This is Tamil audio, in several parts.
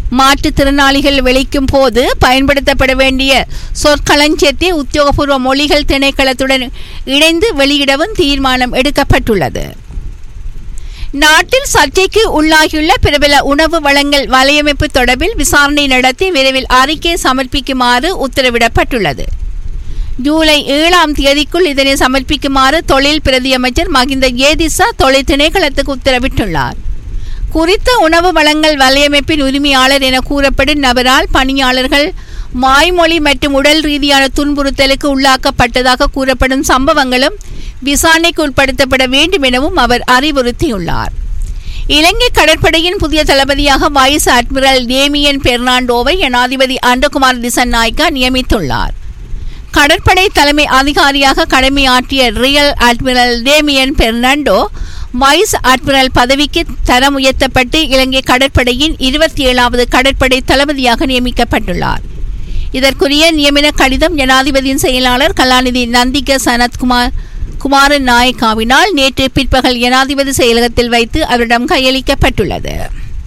மாற்றுத்திறனாளிகள் வெளிக்கும் போது பயன்படுத்தப்பட வேண்டிய சொற்களஞ்சியத்தை உத்தியோகபூர்வ மொழிகள் திணைக்களத்துடன் இணைந்து வெளியிடவும் தீர்மானம் எடுக்கப்பட்டுள்ளது நாட்டில் சர்ச்சைக்கு உள்ளாகியுள்ள பிரபல உணவு வழங்கல் வலையமைப்பு தொடர்பில் விசாரணை நடத்தி விரைவில் அறிக்கை சமர்ப்பிக்குமாறு உத்தரவிடப்பட்டுள்ளது ஜூலை ஏழாம் தேதிக்குள் இதனை சமர்ப்பிக்குமாறு தொழில் பிரதி அமைச்சர் மகிந்த ஏதிசா தொழில் திணைக்களத்துக்கு உத்தரவிட்டுள்ளார் குறித்த உணவு வழங்கல் வலையமைப்பின் உரிமையாளர் என கூறப்படும் நபரால் பணியாளர்கள் மாய்மொழி மற்றும் உடல் ரீதியான துன்புறுத்தலுக்கு உள்ளாக்கப்பட்டதாக கூறப்படும் சம்பவங்களும் விசாரணைக்கு உட்படுத்தப்பட வேண்டும் எனவும் அவர் அறிவுறுத்தியுள்ளார் இலங்கை கடற்படையின் புதிய தளபதியாக வைஸ் அட்மிரல் டேமியன் பெர்னாண்டோவை ஜனாதிபதி அண்டகுமார் திசநாய்க்கா நியமித்துள்ளார் கடற்படை தலைமை அதிகாரியாக கடமையாற்றிய rear admiral Damian Fernando vice admiral பதவிக்கு தரம் உயர்த்தப்பட்டு இலங்கை கடற்படையின் இருபத்தி ஏழாவது கடற்படை தளபதியாக நியமிக்கப்பட்டுள்ளார் இதற்குரிய நியமன கடிதம் ஜனாதிபதியின் செயலாளர் கலாநிதி நந்திக சனத்குமார் குமார நாயக்காவினால் நேற்று பிற்பகல் ஜனாதிபதி செயலகத்தில் வைத்து அவரிடம் கையளிக்கப்பட்டுள்ளது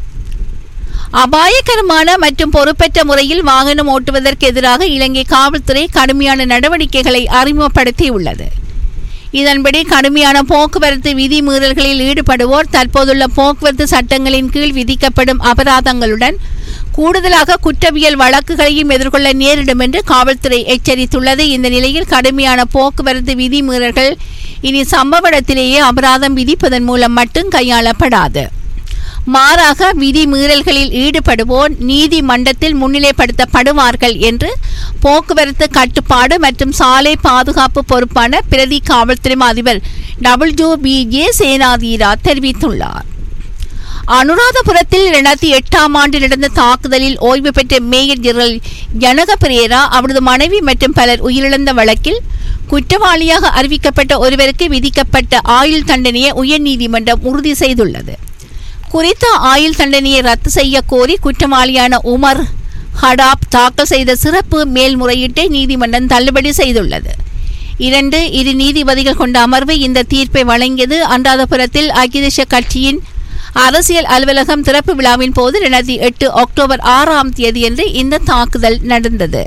அபாயகரமான மற்றும் பொறுப்பற்ற முறையில் வாகனம் ஓட்டுவதற்கு எதிராக இலங்கை காவல்துறை கடுமையான நடவடிக்கைகளை அறிமுகப்படுத்தியுள்ளது இதன்படி கடுமையான போக்குவரத்து விதிமீறல்களில் ஈடுபடுவோர் தற்போதுள்ள போக்குவரத்து சட்டங்களின் கீழ் விதிக்கப்படும் அபராதங்களுடன் கூடுதலாக குற்றவியல் வழக்குகளையும் எதிர்கொள்ள நேரிடும் என்று காவல்துறை எச்சரித்துள்ளது இந்த நிலையில் கடுமையான போக்குவரத்து விதிமீறல்கள் இனி சம்பவ இடத்திலேயே அபராதம் விதிப்பதன் மூலம் மட்டும் கையாளப்படாது மாறாக விதிமீறல்களில் ஈடுபடுவோர் நீதிமன்றத்தில் முன்னிலைப்படுத்தப்படுவார்கள் என்று போக்குவரத்து கட்டுப்பாடு மற்றும் சாலை பாதுகாப்பு பொறுப்பான பிரதி காவல்துறை அதிபர் டபிள்யூ பி ஜே சேனாதீரா தெரிவித்துள்ளார் அனுராதபுரத்தில் இரண்டாயிரத்தி எட்டாம் ஆண்டு நடந்த தாக்குதலில் ஓய்வு பெற்ற மேயர் ஜெனரல் ஜனக பிரேரா அவரது மனைவி மற்றும் பலர் உயிரிழந்த வழக்கில் குற்றவாளியாக அறிவிக்கப்பட்ட ஒருவருக்கு விதிக்கப்பட்ட ஆயுள் தண்டனையை உயர்நீதிமன்றம் உறுதி செய்துள்ளது குறித்த ஆயுள் தண்டனையை ரத்து செய்ய கோரி குற்றவாளியான உமர் ஹடாப் தாக்கல் செய்த சிறப்பு மேல்முறையீட்டை நீதிமன்றம் தள்ளுபடி செய்துள்ளது இரண்டு இரு நீதிபதிகள் கொண்ட அமர்வு இந்த தீர்ப்பை வழங்கியது அன்றாதபுரத்தில் ஐக்கிய தேசிய கட்சியின் அரசியல் அலுவலகம் திறப்பு விழாவின் போது இரண்டாயிரத்தி எட்டு அக்டோபர் ஆறாம் தேதியன்று இந்த தாக்குதல் நடந்தது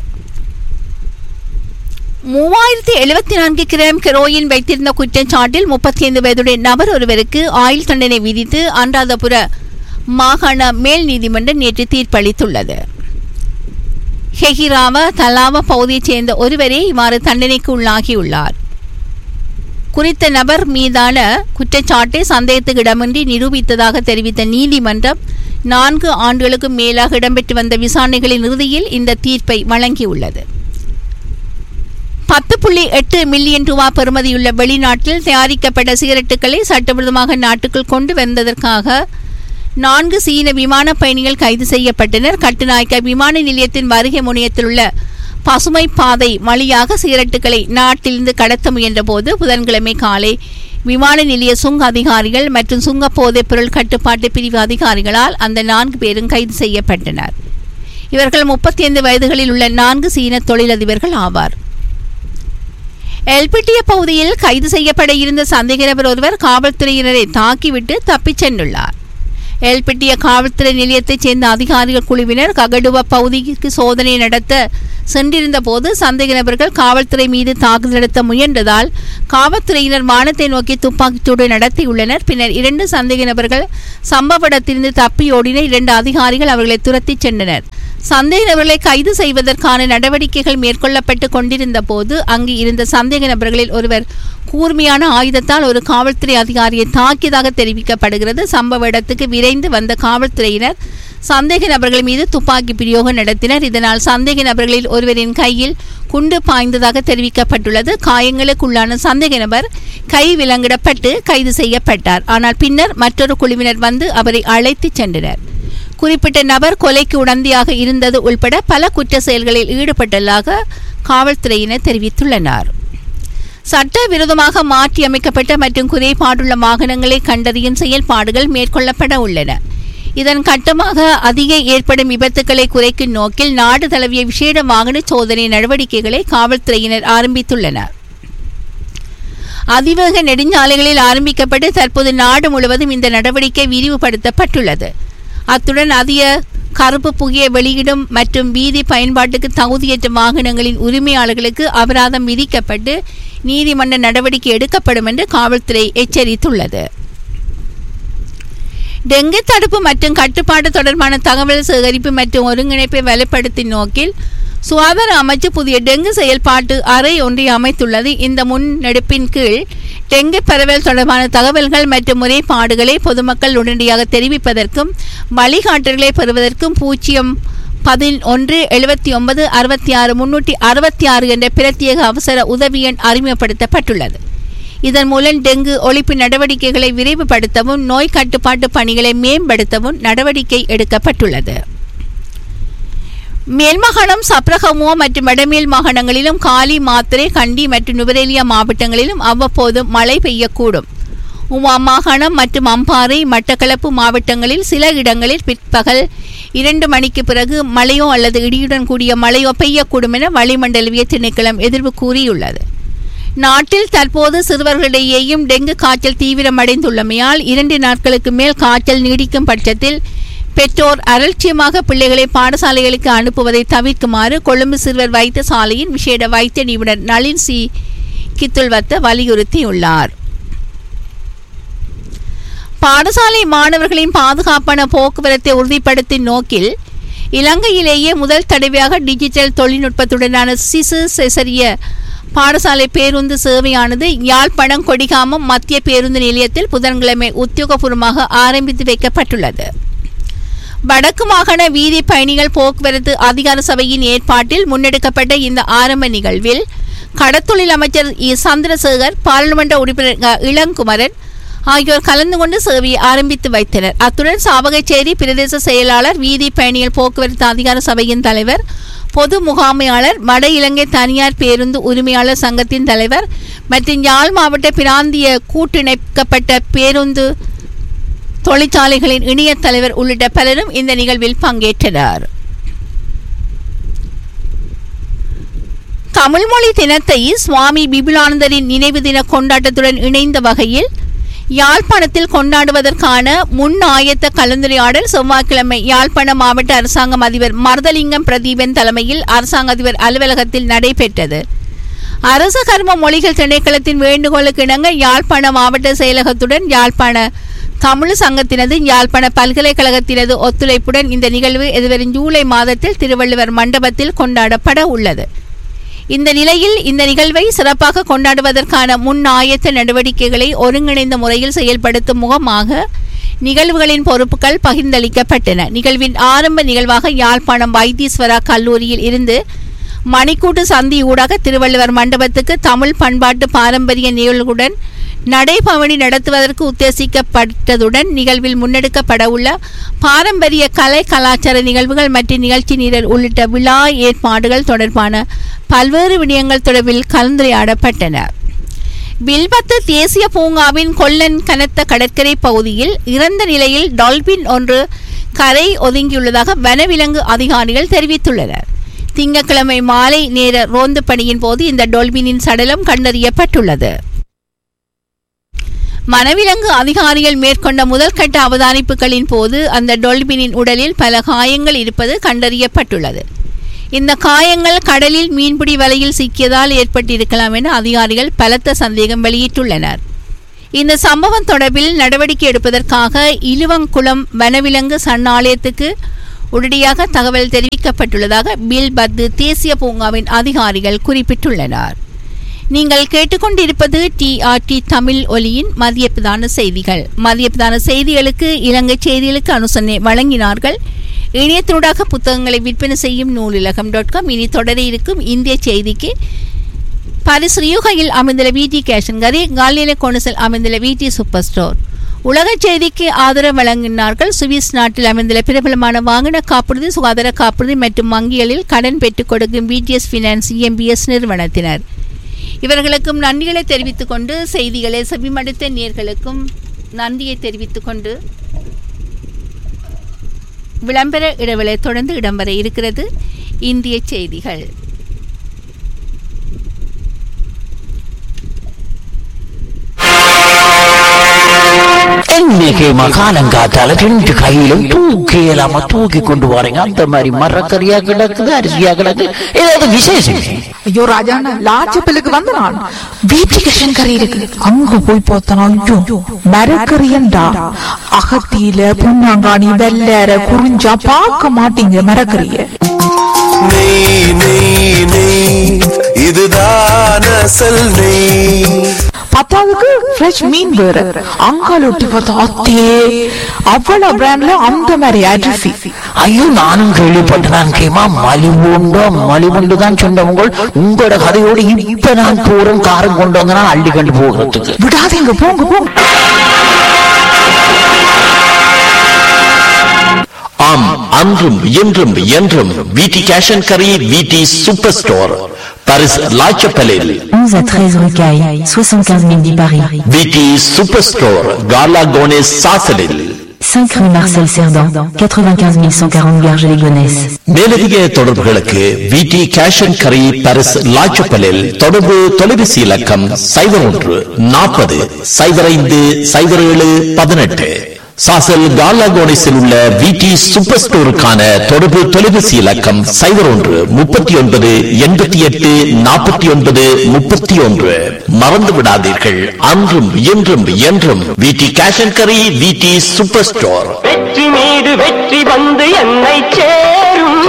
மூவாயிரத்தி எழுபத்தி நான்கு கிராம் கெரோயின் வைத்திருந்த குற்றச்சாட்டில் முப்பத்தி ஐந்து வயதுடைய நபர் ஒருவருக்கு ஆயுள் தண்டனை விதித்து அன்றாதபுர மாகாண மேல் நீதிமன்றம் நேற்று தீர்ப்பளித்துள்ளது ஹெஹிராவ தலாவ பகுதியைச் சேர்ந்த ஒருவரே இவ்வாறு தண்டனைக்கு உள்ளாகியுள்ளார் குறித்த நபர் மீதான குற்றச்சாட்டை சந்தேகத்துக்கு இடமின்றி நிரூபித்ததாக தெரிவித்த நீதிமன்றம் நான்கு ஆண்டுகளுக்கு மேலாக இடம்பெற்று வந்த விசாரணைகளின் இறுதியில் இந்த தீர்ப்பை வழங்கியுள்ளது பத்து புள்ளி எட்டு மில்லியன் ரூபா பெறுமதியுள்ள வெளிநாட்டில் தயாரிக்கப்பட்ட சிகரெட்டுகளை சட்டவிரோதமாக நாட்டுக்குள் கொண்டு வந்ததற்காக நான்கு சீன விமான பயணிகள் கைது செய்யப்பட்டனர் கட்டுநாயக்க விமான நிலையத்தின் வருகை முனையத்தில் உள்ள பசுமை பாதை வழியாக சிகரெட்டுகளை நாட்டிலிருந்து கடத்த முயன்றபோது புதன்கிழமை காலை விமான நிலைய சுங்க அதிகாரிகள் மற்றும் சுங்க போதைப் பொருள் கட்டுப்பாட்டு பிரிவு அதிகாரிகளால் அந்த நான்கு பேரும் கைது செய்யப்பட்டனர் இவர்கள் முப்பத்தி ஐந்து வயதுகளில் உள்ள நான்கு சீன தொழிலதிபர்கள் ஆவார் எல்பிட்டிய பகுதியில் கைது செய்யப்பட இருந்த சந்தேக நபர் ஒருவர் காவல்துறையினரை தாக்கிவிட்டு தப்பிச் சென்றுள்ளார் எல்பிட்டிய காவல்துறை நிலையத்தைச் சேர்ந்த அதிகாரிகள் குழுவினர் ககடுவ பகுதிக்கு சோதனை நடத்த சென்றிருந்த போது சந்தேக நபர்கள் காவல்துறை மீது தாக்குதல் நடத்த முயன்றதால் காவல்துறையினர் வானத்தை நோக்கி துப்பாக்கிச்சூடு நடத்தியுள்ளனர் பின்னர் இரண்டு சந்தேக நபர்கள் சம்பவ இடத்திலிருந்து தப்பியோடின இரண்டு அதிகாரிகள் அவர்களை துரத்திச் சென்றனர் சந்தேக நபர்களை கைது செய்வதற்கான நடவடிக்கைகள் மேற்கொள்ளப்பட்டு கொண்டிருந்த போது அங்கு இருந்த சந்தேக நபர்களில் ஒருவர் கூர்மையான ஆயுதத்தால் ஒரு காவல்துறை அதிகாரியை தாக்கியதாக தெரிவிக்கப்படுகிறது சம்பவ இடத்துக்கு விரைந்து வந்த காவல்துறையினர் சந்தேக நபர்கள் மீது துப்பாக்கி பிரயோகம் நடத்தினர் இதனால் சந்தேக நபர்களில் ஒருவரின் கையில் குண்டு பாய்ந்ததாக தெரிவிக்கப்பட்டுள்ளது காயங்களுக்குள்ளான சந்தேக நபர் கை விலங்கிடப்பட்டு கைது செய்யப்பட்டார் ஆனால் பின்னர் மற்றொரு குழுவினர் வந்து அவரை அழைத்துச் சென்றனர் குறிப்பிட்ட நபர் கொலைக்கு உடந்தையாக இருந்தது உள்பட பல குற்ற செயல்களில் ஈடுபட்டதாக காவல்துறையினர் தெரிவித்துள்ளனர் சட்டவிரோதமாக மாற்றி அமைக்கப்பட்ட மற்றும் குறைபாடுள்ள வாகனங்களை கண்டறியும் செயல்பாடுகள் மேற்கொள்ளப்பட உள்ளன இதன் கட்டமாக அதிக ஏற்படும் விபத்துக்களை குறைக்கும் நோக்கில் நாடு தழுவிய விசேட வாகன சோதனை நடவடிக்கைகளை காவல்துறையினர் ஆரம்பித்துள்ளனர் அதிவேக நெடுஞ்சாலைகளில் ஆரம்பிக்கப்பட்டு தற்போது நாடு முழுவதும் இந்த நடவடிக்கை விரிவுபடுத்தப்பட்டுள்ளது அத்துடன் அதிக கருப்பு புகையை வெளியிடும் மற்றும் வீதி பயன்பாட்டுக்கு தகுதியற்ற வாகனங்களின் உரிமையாளர்களுக்கு அபராதம் விதிக்கப்பட்டு நீதிமன்ற நடவடிக்கை எடுக்கப்படும் என்று காவல்துறை எச்சரித்துள்ளது டெங்கு தடுப்பு மற்றும் கட்டுப்பாடு தொடர்பான தகவல் சேகரிப்பு மற்றும் ஒருங்கிணைப்பை வலுப்படுத்தும் நோக்கில் சுகாதார அமைச்சு புதிய டெங்கு செயல்பாட்டு அறை ஒன்றை அமைத்துள்ளது இந்த முன்னெடுப்பின் கீழ் டெங்கு பரவல் தொடர்பான தகவல்கள் மற்றும் முறைப்பாடுகளை பொதுமக்கள் உடனடியாக தெரிவிப்பதற்கும் வழிகாட்டல்களை பெறுவதற்கும் பூஜ்ஜியம் பதினொன்று எழுபத்தி ஒன்பது அறுபத்தி ஆறு முன்னூற்றி அறுபத்தி ஆறு என்ற பிரத்யேக அவசர உதவி எண் அறிமுகப்படுத்தப்பட்டுள்ளது இதன் மூலம் டெங்கு ஒழிப்பு நடவடிக்கைகளை விரைவுபடுத்தவும் நோய் கட்டுப்பாட்டு பணிகளை மேம்படுத்தவும் நடவடிக்கை எடுக்கப்பட்டுள்ளது மேல்மாகாணம் சப்ரகமுவோ மற்றும் வடமேல் மாகாணங்களிலும் காலி மாத்திரை கண்டி மற்றும் நுவரேலியா மாவட்டங்களிலும் அவ்வப்போது மழை பெய்யக்கூடும் உமா மாகாணம் மற்றும் அம்பாறை மட்டக்களப்பு மாவட்டங்களில் சில இடங்களில் பிற்பகல் இரண்டு மணிக்கு பிறகு மழையோ அல்லது இடியுடன் கூடிய மழையோ பெய்யக்கூடும் என வளிமண்டலவிய திணைக்களம் எதிர்வு கூறியுள்ளது நாட்டில் தற்போது சிறுவர்களிடையேயும் டெங்கு காய்ச்சல் தீவிரமடைந்துள்ளமையால் இரண்டு நாட்களுக்கு மேல் காய்ச்சல் நீடிக்கும் பட்சத்தில் பெற்றோர் அலட்சியமாக பிள்ளைகளை பாடசாலைகளுக்கு அனுப்புவதை தவிர்க்குமாறு கொழும்பு சிறுவர் வைத்தியசாலையின் விசேட வைத்திய நிபுணர் நளின் சி கித்துல்வத்த வலியுறுத்தியுள்ளார் பாடசாலை மாணவர்களின் பாதுகாப்பான போக்குவரத்தை உறுதிப்படுத்தும் நோக்கில் இலங்கையிலேயே முதல் தடவையாக டிஜிட்டல் தொழில்நுட்பத்துடனான சிசு செசரிய பாடசாலை பேருந்து சேவையானது யாழ்ப்பாணம் கொடிகாமம் மத்திய பேருந்து நிலையத்தில் புதன்கிழமை உத்தியோகபூர்வமாக ஆரம்பித்து வைக்கப்பட்டுள்ளது வடக்கு மாகாண வீதி பயணிகள் போக்குவரத்து அதிகார சபையின் ஏற்பாட்டில் முன்னெடுக்கப்பட்ட இந்த ஆரம்ப நிகழ்வில் கடத்தொழில் அமைச்சர் இ சந்திரசேகர் பாராளுமன்ற உறுப்பினர் அ. இளங்குமரன் ஆகியோர் கலந்து கொண்டு சேவையை ஆரம்பித்து வைத்தனர் அத்துடன் சாவகச்சேரி பிரதேச செயலாளர் வீதி பயணிகள் போக்குவரத்து அதிகார சபையின் தலைவர் பொது முகாமையாளர் வட இலங்கை தனியார் பேருந்து உரிமையாளர் சங்கத்தின் தலைவர் மற்றும் யாழ் மாவட்ட பிராந்திய கூட்டிணைக்கப்பட்ட பேருந்து தொழிற்சாலைகளின் இணைய தலைவர் உள்ளிட்ட பலரும் இந்த நிகழ்வில் பங்கேற்றனர் தமிழ்மொழி தினத்தை சுவாமி பிபுலானந்தரின் நினைவு தின கொண்டாட்டத்துடன் இணைந்த வகையில் யாழ்ப்பாணத்தில் கொண்டாடுவதற்கான முன் ஆயத்த கலந்துரையாடல் செவ்வாய்க்கிழமை யாழ்ப்பாண மாவட்ட அரசாங்கம் அதிபர் மருதலிங்கம் பிரதீபன் தலைமையில் அரசாங்க அதிபர் அலுவலகத்தில் நடைபெற்றது அரச கர்ம மொழிகள் திணைக்களத்தின் வேண்டுகோளுக்கு இணங்க யாழ்ப்பாண மாவட்ட செயலகத்துடன் யாழ்ப்பாண தமிழ் சங்கத்தினது யாழ்ப்பாண பல்கலைக்கழகத்தினது ஒத்துழைப்புடன் இந்த நிகழ்வு எதிர்வரும் ஜூலை மாதத்தில் திருவள்ளுவர் மண்டபத்தில் கொண்டாடப்பட உள்ளது இந்த நிலையில் இந்த நிகழ்வை சிறப்பாக கொண்டாடுவதற்கான முன் ஆயத்த நடவடிக்கைகளை ஒருங்கிணைந்த முறையில் செயல்படுத்தும் முகமாக நிகழ்வுகளின் பொறுப்புகள் பகிர்ந்தளிக்கப்பட்டன நிகழ்வின் ஆரம்ப நிகழ்வாக யாழ்ப்பாணம் வைத்தீஸ்வரா கல்லூரியில் இருந்து மணிக்கூட்டு சந்தி ஊடாக திருவள்ளுவர் மண்டபத்துக்கு தமிழ் பண்பாட்டு பாரம்பரிய நிகழ்வுடன் நடைபவனி நடத்துவதற்கு உத்தேசிக்கப்பட்டதுடன் நிகழ்வில் முன்னெடுக்கப்பட உள்ள பாரம்பரிய கலை கலாச்சார நிகழ்வுகள் மற்றும் நிகழ்ச்சி நிரல் உள்ளிட்ட விழா ஏற்பாடுகள் தொடர்பான பல்வேறு விடயங்கள் தொடர்பில் கலந்துரையாடப்பட்டன வில்பத்து தேசிய பூங்காவின் கொல்லன் கனத்த கடற்கரை பகுதியில் இறந்த நிலையில் டால்பின் ஒன்று கரை ஒதுங்கியுள்ளதாக வனவிலங்கு அதிகாரிகள் தெரிவித்துள்ளனர் திங்கட்கிழமை மாலை நேர ரோந்து பணியின் போது இந்த டொல்பினின் சடலம் கண்டறியப்பட்டுள்ளது மனவிலங்கு அதிகாரிகள் மேற்கொண்ட முதல்கட்ட அவதானிப்புகளின் போது அந்த டொல்பினின் உடலில் பல காயங்கள் இருப்பது கண்டறியப்பட்டுள்ளது இந்த காயங்கள் கடலில் மீன்பிடி வலையில் சிக்கியதால் ஏற்பட்டிருக்கலாம் என அதிகாரிகள் பலத்த சந்தேகம் வெளியிட்டுள்ளனர் இந்த சம்பவம் தொடர்பில் நடவடிக்கை எடுப்பதற்காக இலுவங்குளம் வனவிலங்கு சரணாலயத்துக்கு உடனடியாக தகவல் தெரிவிக்கப்பட்டுள்ளதாக பில் பத்து தேசிய பூங்காவின் அதிகாரிகள் குறிப்பிட்டுள்ளனர் நீங்கள் கேட்டுக்கொண்டிருப்பது டிஆர்டி தமிழ் ஒலியின் மதிய பிரதான செய்திகள் மதிய பிரதான செய்திகளுக்கு இலங்கை செய்திகளுக்கு அனுசரணை வழங்கினார்கள் இணையத்தினூடாக புத்தகங்களை விற்பனை செய்யும் நூலிலகம் டாட் காம் இனி தொடர இருக்கும் இந்திய செய்திக்கு பாரிஸ் ரியூகையில் அமைந்துள்ள விடி கேஷன் கரி காலியில கோணசில் அமைந்துள்ள விடி சூப்பர் ஸ்டோர் உலக செய்திக்கு ஆதரவு வழங்கினார்கள் சுவிஸ் நாட்டில் அமைந்துள்ள பிரபலமான வாகன காப்புறுதி சுகாதார காப்புறுதி மற்றும் வங்கிகளில் கடன் பெற்றுக் கொடுக்கும் பிடிஎஸ் ஃபினான்ஸ் இஎம்பிஎஸ் நிறுவனத்தினர் இவர்களுக்கும் நன்றிகளை தெரிவித்துக் கொண்டு செய்திகளை செவிமடுத்த நேர்களுக்கும் நன்றியை தெரிவித்துக் கொண்டு விளம்பர இடைவெளி தொடர்ந்து இடம்பெற இருக்கிறது இந்திய செய்திகள் இன்னைக்கு மகாலங்காத்தால ரெண்டு கையிலும் தூக்கி இல்லாம தூக்கி கொண்டு போறீங்க அந்த மாதிரி மரக்கறியா கிடக்குது அரிசியா கிடக்கு ஏதாவது விசேஷம் ஐயோ ராஜாண்ணா லாச்சப்பிலுக்கு வந்து நான் வீட்டுக்கு கறி இருக்கு அங்க போய் பார்த்தனா ஐயோ மரக்கறியண்டா அகத்தியில புண்ணாங்காணி வெள்ளற குறிஞ்சா பார்க்க மாட்டீங்க மரக்கறிய நெய் நெய் நெய் இதுதான் அசல் நெய் பத்தாவதுக்கு ஃப்ரெஷ் மீன் வேற அங்கால ஒட்டி பார்த்தா அத்தே அவ்வளவு பிராண்ட்ல அந்த மாதிரி அரிசி ஐயோ நானும் கேள்விப்பட்டேன் நான் கேமா மலிவுண்டோ மலிவுண்டு தான் சொன்னவங்க உங்களோட கதையோடு இப்ப நான் போறேன் காரம் கொண்டு வந்தனா அள்ளி கண்டு போகிறதுக்கு விடாதீங்க போங்க போங்க ஆம் அன்றும் இன்றும் என்றும் விடி கேஷ் அண்ட் கரி விடி சூப்பர் ஸ்டோர் பாரிஸ் லாச்சப்பலில் 11 à 13 rue Caille, 75 010 Paris. விடி சூப்பர் ஸ்டோர் காலா கோனேஸ் சாசலில் 5 rue Marcel Cerdan, 95 140 Garges-les-Gonesse. மேலதிக தொடர்புகளுக்கு விடி கேஷ் அண்ட் கரி பாரிஸ் லாச்சப்பலில் தொடர்பு தொலைபேசி இலக்கம் சைபர் ஒன்று நாற்பது சைபர் ஐந்து சைபர் ஏழு பதினெட்டு சாசல் காலாகோனிஸில் உள்ள விடி சூப்பர் ஸ்டோருக்கான தொடர்பு தொலைபேசி இலக்கம் சைபர் ஒன்று முப்பத்தி ஒன்பது எண்பத்தி எட்டு நாற்பத்தி ஒன்பது முப்பத்தி ஒன்று மறந்து விடாதீர்கள் அன்றும் இன்றும் என்றும் விடி கேஷ் அண்ட் கரி விடி சூப்பர் ஸ்டோர் வெற்றி மீது வெற்றி வந்து என்னை சேரும்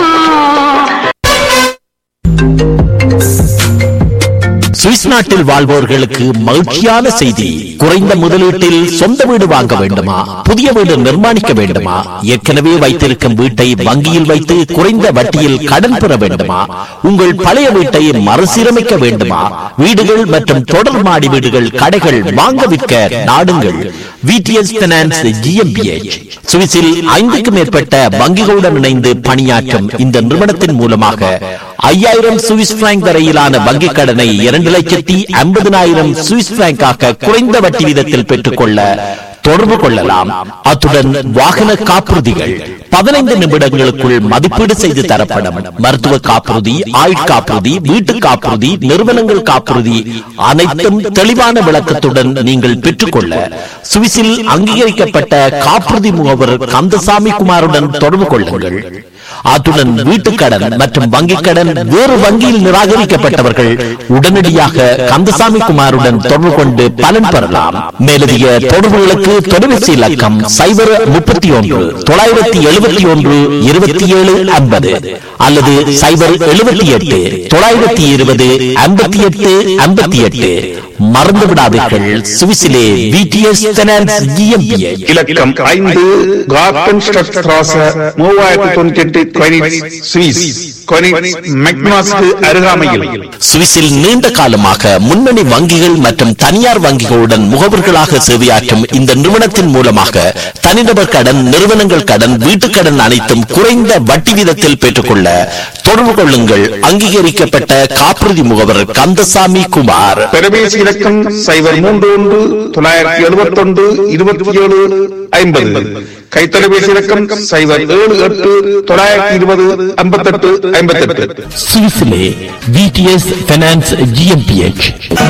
சுவிஸ் நாட்டில் வாழ்வோர்களுக்கு மகிழ்ச்சியான செய்தி குறைந்த முதலீட்டில் சொந்த வீடு வாங்க வேண்டுமா புதிய வீடு நிர்மாணிக்க வேண்டுமா ஏற்கனவே வைத்திருக்கும் வீட்டை வங்கியில் வைத்து குறைந்த வட்டியில் கடன் பெற வேண்டுமா உங்கள் பழைய வீட்டை மறுசீரமைக்க வேண்டுமா வீடுகள் மற்றும் தொடர் மாடி வீடுகள் கடைகள் வாங்க விற்க நாடுங்கள் விடிஎஸ் பினான்ஸ் ஜிஎம்பிஎச் சுவிஸில் ஐந்துக்கும் மேற்பட்ட வங்கிகளுடன் இணைந்து பணியாற்றும் இந்த நிறுவனத்தின் மூலமாக ஐயாயிரம் சுவிஸ் பிராங்க் வரையிலான வங்கிக் கடனை இரண்டு லட்சத்தி ஐம்பதினாயிரம் சுவிஸ் பிராங்காக குறைந்த வட்டி வீதத்தில் பெற்றுக்கொள்ள தொடர்பு கொள்ளலாம் அத்துடன் வாகன காப்புறுதிகள் பதினைந்து நிமிடங்களுக்குள் மதிப்பீடு செய்து தரப்படும் மருத்துவ காப்புறுதி ஆயுட்காப்புறுதி வீட்டு காப்புறுதி நிறுவனங்கள் காப்புறுதி அனைத்தும் தெளிவான விளக்கத்துடன் நீங்கள் பெற்றுக்கொள்ள சுவிஸில் அங்கீகரிக்கப்பட்ட காப்புறுதி முகவர் கந்தசாமி குமாருடன் தொடர்பு கொள்ளுங்கள் அத்துடன் வீட்டுக்கடன் மற்றும் வங்கிக் கடன் வேறு வங்கியில் நிராகரிக்கப்பட்டவர்கள் உடனடியாக கந்தசாமி குமாருடன் தொடர்பு கொண்டு பலன் பெறலாம் மேலதிக தொடர்புகளுக்கு தொலைபேசி இலக்கம் சைபர் முப்பத்தி ஒன்று தொள்ளாயிரத்தி எழுபத்தி ஒன்று இருபத்தி ஏழு ஐம்பது அல்லது சைபர் எழுபத்தி எட்டு தொள்ளாயிரத்தி இருபது ஐம்பத்தி எட்டு ஐம்பத்தி எட்டு மறந்து விடாதீர்கள் சுவிசிலே விடிஎஸ் பைனான்ஸ் ஜிஎம்பிஎச் இலக்கம் ஐந்து கார்டன் ஸ்ட்ராச மூவாயிரத்தி தொண்ணூத்தி எட்டு கொயினிட்ஸ் சுவிஸ் கொயினிட்ஸ் மெக்னாஸ்க்கு அருகாமையில் சுவிஸில் நீண்ட காலமாக முன்னணி வங்கிகள் மற்றும் தனியார் வங்கிகளுடன் முகவர்களாக சேவையாற்றும் இந்த நிறுவனத்தின் மூலமாக தனிநபர் கடன் நிறுவனங்கள் கடன் வீட்டுக் கடன் அனைத்தும் குறைந்த வட்டி வீதத்தில் பெற்றுக்கொள்ள தொடர்பு கொள்ளுங்கள் அங்கீகரிக்கப்பட்ட காப்புறுதி முகவர் கந்தசாமி குமார் பெருமேசி இலக்கம் சைபர் மூன்று ஒன்று தொள்ளாயிரத்தி எழுபத்தி ஒன்று இருபத்தி ஏழு ஐம்பது கைத்தொலைபேசி இலக்கம் சைபர் ஏழு எட்டு தொள்ளாயிரத்தி இருபது ஐம்பத்தெட்டு ஐம்பத்தெட்டு சுவிஸிலே விடிஎஸ் பைனான்ஸ் ஜிஎம்பிஎச்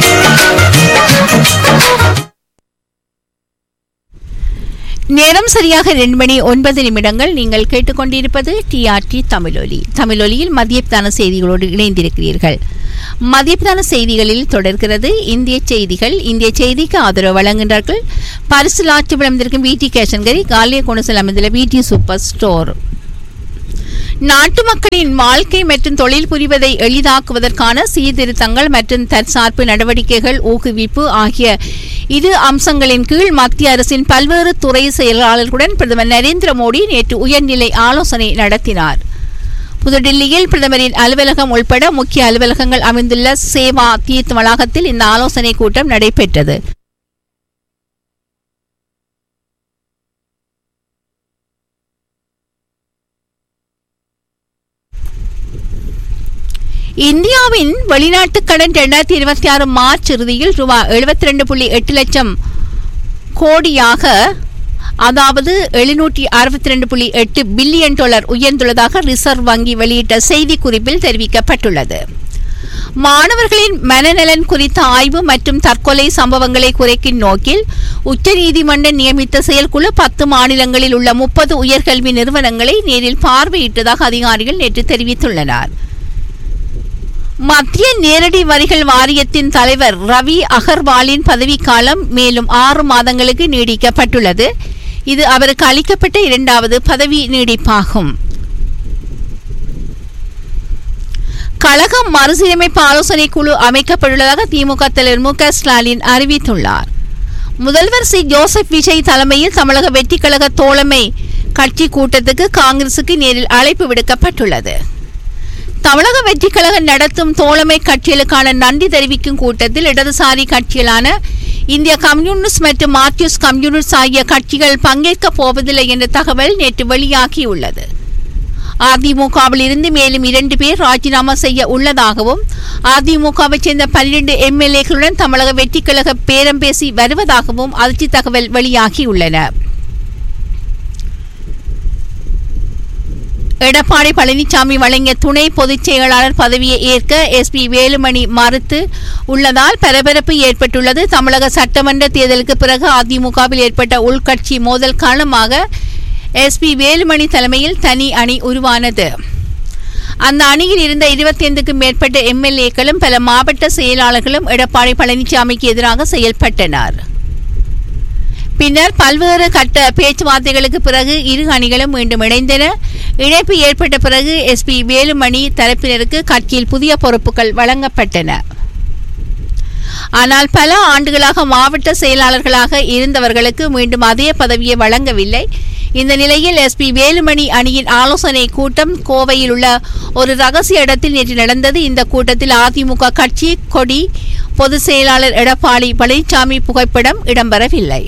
நேரம் சரியாக ரெண்டு மணி ஒன்பது நிமிடங்கள் நீங்கள் கேட்டுக்கொண்டிருப்பது டிஆர்டி தமிழொலி தமிழொலியில் மதியத்தான செய்திகளோடு இணைந்திருக்கிறீர்கள் மதியத்தான செய்திகளில் தொடர்கிறது இந்திய செய்திகள் இந்திய செய்திக்கு ஆதரவு வழங்குகின்றார்கள் பரிசு ஆட்சி விளம்பிருக்கும் பிடி கேஷன்கரி காலிய குணசல் அமைந்துள்ள பிடி சூப்பர் ஸ்டோர் நாட்டு மக்களின் வாழ்க்கை மற்றும் தொழில் புரிவதை எளிதாக்குவதற்கான சீர்திருத்தங்கள் மற்றும் தற்சார்பு நடவடிக்கைகள் ஊக்குவிப்பு ஆகிய இரு அம்சங்களின் கீழ் மத்திய அரசின் பல்வேறு துறை செயலாளர்களுடன் பிரதமர் நரேந்திர மோடி நேற்று உயர்நிலை ஆலோசனை நடத்தினார் புதுடில்லியில் பிரதமரின் அலுவலகம் உள்பட முக்கிய அலுவலகங்கள் அமைந்துள்ள சேவா தீர்த் வளாகத்தில் இந்த ஆலோசனை கூட்டம் நடைபெற்றது இந்தியாவின் வெளிநாட்டு கடன் இரண்டாயிரத்தி இருபத்தி ஆறு மார்ச் இறுதியில் ரூபாய் எழுபத்தி ரெண்டு புள்ளி எட்டு லட்சம் கோடியாக அதாவது எழுநூற்றி அறுபத்தி ரெண்டு புள்ளி எட்டு பில்லியன் டாலர் உயர்ந்துள்ளதாக ரிசர்வ் வங்கி வெளியிட்ட செய்திக்குறிப்பில் தெரிவிக்கப்பட்டுள்ளது மாணவர்களின் மனநலன் குறித்த ஆய்வு மற்றும் தற்கொலை சம்பவங்களை குறைக்கும் நோக்கில் உச்சநீதிமன்றம் நியமித்த செயற்குழு பத்து மாநிலங்களில் உள்ள முப்பது உயர்கல்வி நிறுவனங்களை நேரில் பார்வையிட்டதாக அதிகாரிகள் நேற்று தெரிவித்துள்ளனர் மத்திய நேரடி வரிகள் வாரியத்தின் தலைவர் ரவி அகர்வாலின் பதவிக்காலம் மேலும் ஆறு மாதங்களுக்கு நீடிக்கப்பட்டுள்ளது இது அவருக்கு அளிக்கப்பட்ட இரண்டாவது பதவி நீடிப்பாகும் கழகம் மறுசீரமைப்பு ஆலோசனை குழு அமைக்கப்பட்டுள்ளதாக திமுக தலைவர் மு க ஸ்டாலின் அறிவித்துள்ளார் முதல்வர் சி ஜோசப் விஜய் தலைமையில் தமிழக வெற்றிக் கழக தோழமை கட்சி கூட்டத்துக்கு காங்கிரசுக்கு நேரில் அழைப்பு விடுக்கப்பட்டுள்ளது தமிழக வெற்றிக் கழகம் நடத்தும் தோழமை கட்சிகளுக்கான நன்றி தெரிவிக்கும் கூட்டத்தில் இடதுசாரி கட்சிகளான இந்திய கம்யூனிஸ்ட் மற்றும் மார்க்சிஸ்ட் கம்யூனிஸ்ட் ஆகிய கட்சிகள் பங்கேற்கப் போவதில்லை என்ற தகவல் நேற்று வெளியாகியுள்ளது அதிமுகவில் இருந்து மேலும் இரண்டு பேர் ராஜினாமா செய்ய உள்ளதாகவும் அதிமுகவை சேர்ந்த பன்னிரண்டு எம்எல்ஏக்களுடன் தமிழக வெற்றிக் கழக பேரம் பேசி வருவதாகவும் அதிர்ச்சி தகவல் வெளியாகியுள்ளன எடப்பாடி பழனிசாமி வழங்கிய துணை பொதுச் செயலாளர் பதவியை ஏற்க எஸ்பி வேலுமணி மறுத்து உள்ளதால் பரபரப்பு ஏற்பட்டுள்ளது தமிழக சட்டமன்ற தேர்தலுக்கு பிறகு அதிமுகவில் ஏற்பட்ட உள்கட்சி மோதல் காரணமாக எஸ்பி வேலுமணி தலைமையில் தனி அணி உருவானது அந்த அணியில் இருந்த இருபத்தைந்துக்கும் மேற்பட்ட எம்எல்ஏக்களும் பல மாவட்ட செயலாளர்களும் எடப்பாடி பழனிசாமிக்கு எதிராக செயல்பட்டனர் பின்னர் பல்வேறு கட்ட பேச்சுவார்த்தைகளுக்கு பிறகு இரு அணிகளும் மீண்டும் இணைந்தன இணைப்பு ஏற்பட்ட பிறகு எஸ்பி வேலுமணி தரப்பினருக்கு கட்சியில் புதிய பொறுப்புகள் வழங்கப்பட்டன ஆனால் பல ஆண்டுகளாக மாவட்ட செயலாளர்களாக இருந்தவர்களுக்கு மீண்டும் அதே பதவியை வழங்கவில்லை இந்த நிலையில் எஸ்பி வேலுமணி அணியின் ஆலோசனை கூட்டம் கோவையில் உள்ள ஒரு ரகசிய இடத்தில் நேற்று நடந்தது இந்த கூட்டத்தில் அதிமுக கட்சி கொடி பொதுச் செயலாளர் எடப்பாடி பழனிசாமி புகைப்படம் இடம்பெறவில்லை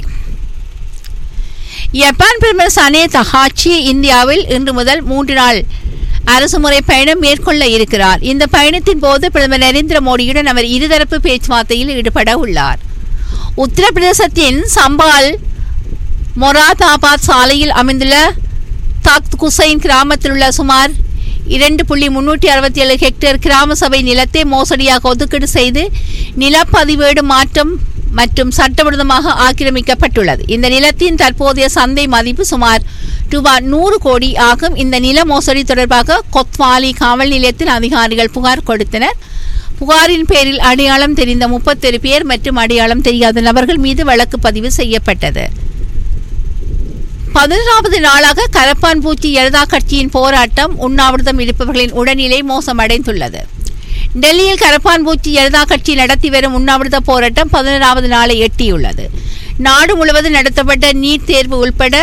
ஜப்பான் பிரதமர் சனே தஹாச்சி இந்தியாவில் இன்று முதல் மூன்று நாள் அரசுமுறை பயணம் மேற்கொள்ள இருக்கிறார் இந்த பயணத்தின் போது பிரதமர் நரேந்திர மோடியுடன் அவர் இருதரப்பு பேச்சுவார்த்தையில் ஈடுபட உள்ளார் உத்தரப்பிரதேசத்தின் சம்பால் மொராதாபாத் சாலையில் அமைந்துள்ள தக்த் குசைன் கிராமத்தில் உள்ள சுமார் இரண்டு புள்ளி முன்னூற்றி அறுபத்தி ஏழு ஹெக்டேர் கிராம சபை நிலத்தை மோசடியாக ஒதுக்கீடு செய்து நிலப்பதிவேடு மாற்றம் மற்றும் சட்டவிரோதமாக ஆக்கிரமிக்கப்பட்டுள்ளது இந்த நிலத்தின் தற்போதைய சந்தை மதிப்பு சுமார் ரூபாய் நூறு கோடி ஆகும் இந்த நில மோசடி தொடர்பாக கொத்வாலி காவல் நிலையத்தில் அதிகாரிகள் புகார் கொடுத்தனர் புகாரின் பேரில் அடையாளம் தெரிந்த முப்பத்தொரு பேர் மற்றும் அடையாளம் தெரியாத நபர்கள் மீது வழக்கு பதிவு செய்யப்பட்டது பதினொன்றாவது நாளாக கரப்பான்பூச்சி ஜனதா கட்சியின் போராட்டம் உண்ணாவிரதம் இருப்பவர்களின் உடல்நிலை மோசமடைந்துள்ளது டெல்லியில் கரப்பான்பூச்சி ஜனதா கட்சி நடத்தி வரும் உண்ணாவிரத போராட்டம் பதினோராவது நாளை எட்டியுள்ளது நாடு முழுவதும் நடத்தப்பட்ட நீட் தேர்வு உள்பட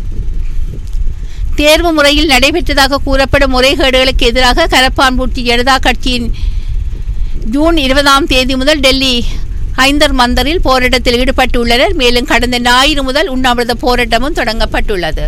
தேர்வு முறையில் நடைபெற்றதாக கூறப்படும் முறைகேடுகளுக்கு எதிராக கரப்பான்பூச்சி ஜனதா கட்சியின் ஜூன் இருபதாம் தேதி முதல் டெல்லி ஐந்தர் மந்தரில் போராட்டத்தில் ஈடுபட்டுள்ளனர் மேலும் கடந்த ஞாயிறு முதல் உண்ணாவிரத போராட்டமும் தொடங்கப்பட்டுள்ளது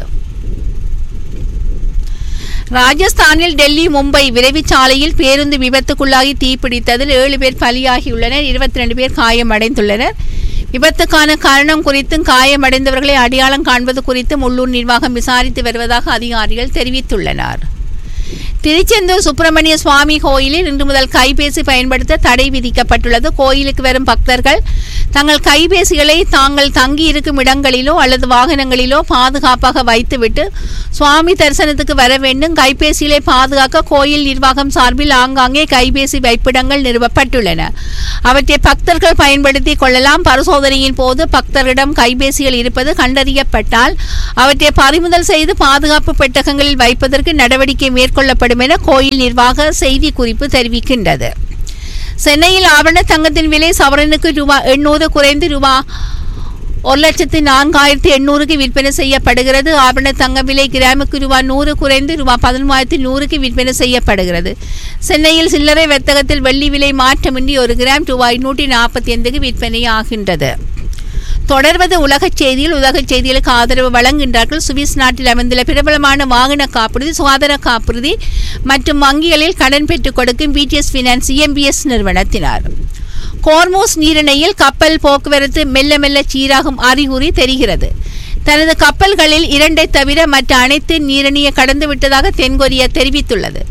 ராஜஸ்தானில் டெல்லி மும்பை விரைவுச் சாலையில் பேருந்து விபத்துக்குள்ளாகி தீப்பிடித்ததில் ஏழு பேர் பலியாகியுள்ளனர் இருபத்தி ரெண்டு பேர் காயமடைந்துள்ளனர் விபத்துக்கான காரணம் குறித்தும் காயமடைந்தவர்களை அடையாளம் காண்பது குறித்தும் உள்ளூர் நிர்வாகம் விசாரித்து வருவதாக அதிகாரிகள் தெரிவித்துள்ளனர் திருச்செந்தூர் சுப்பிரமணிய சுவாமி கோயிலில் இன்று முதல் கைபேசி பயன்படுத்த தடை விதிக்கப்பட்டுள்ளது கோயிலுக்கு வரும் பக்தர்கள் தங்கள் கைபேசிகளை தாங்கள் தங்கியிருக்கும் இடங்களிலோ அல்லது வாகனங்களிலோ பாதுகாப்பாக வைத்துவிட்டு சுவாமி தரிசனத்துக்கு வர வேண்டும் கைபேசிகளை பாதுகாக்க கோயில் நிர்வாகம் சார்பில் ஆங்காங்கே கைபேசி வைப்பிடங்கள் நிறுவப்பட்டுள்ளன அவற்றை பக்தர்கள் பயன்படுத்தி கொள்ளலாம் பரிசோதனையின் போது பக்தரிடம் கைபேசிகள் இருப்பது கண்டறியப்பட்டால் அவற்றை பறிமுதல் செய்து பாதுகாப்பு பெட்டகங்களில் வைப்பதற்கு நடவடிக்கை மேற்கொள்ளப்படும் என கோயில் நிர்வாக செய்தி குறிப்பு தெரிவிக்கின்றது சென்னையில் ஆபரண தங்கத்தின் விலை சவரனுக்கு ரூபாய் எண்ணூறு குறைந்து ரூபாய் ஒரு லட்சத்து நான்காயிரத்தி எண்ணூறுக்கு விற்பனை செய்யப்படுகிறது ஆபரண தங்க விலை கிராமுக்கு ரூபாய் நூறு குறைந்து ரூபாய் பதிமூவாயிரத்தி நூறுக்கு விற்பனை செய்யப்படுகிறது சென்னையில் சில்லறை வர்த்தகத்தில் வெள்ளி விலை மாற்றமின்றி ஒரு கிராம் ரூபாய் நூற்றி நாற்பத்தி ஐந்துக்கு விற்பனை ஆகின்றது தொடர்வது உலகச் செய்தியில் உலகச் செய்திகளுக்கு ஆதரவு வழங்குகின்றார்கள் சுவிஸ் நாட்டில் அமைந்துள்ள பிரபலமான வாகன காப்புறுதி சுகாதார காப்புறுதி மற்றும் வங்கிகளில் கடன் பெற்றுக் கொடுக்கும் பிடிஎஸ் ஃபினான்ஸ் இஎம்பிஎஸ் நிறுவனத்தினர் கோர்மோஸ் நீரிணையில் கப்பல் போக்குவரத்து மெல்ல மெல்ல சீராகும் அறிகுறி தெரிகிறது தனது கப்பல்களில் இரண்டை தவிர மற்ற அனைத்து நீரிணையை கடந்து விட்டதாக தென்கொரியா தெரிவித்துள்ளது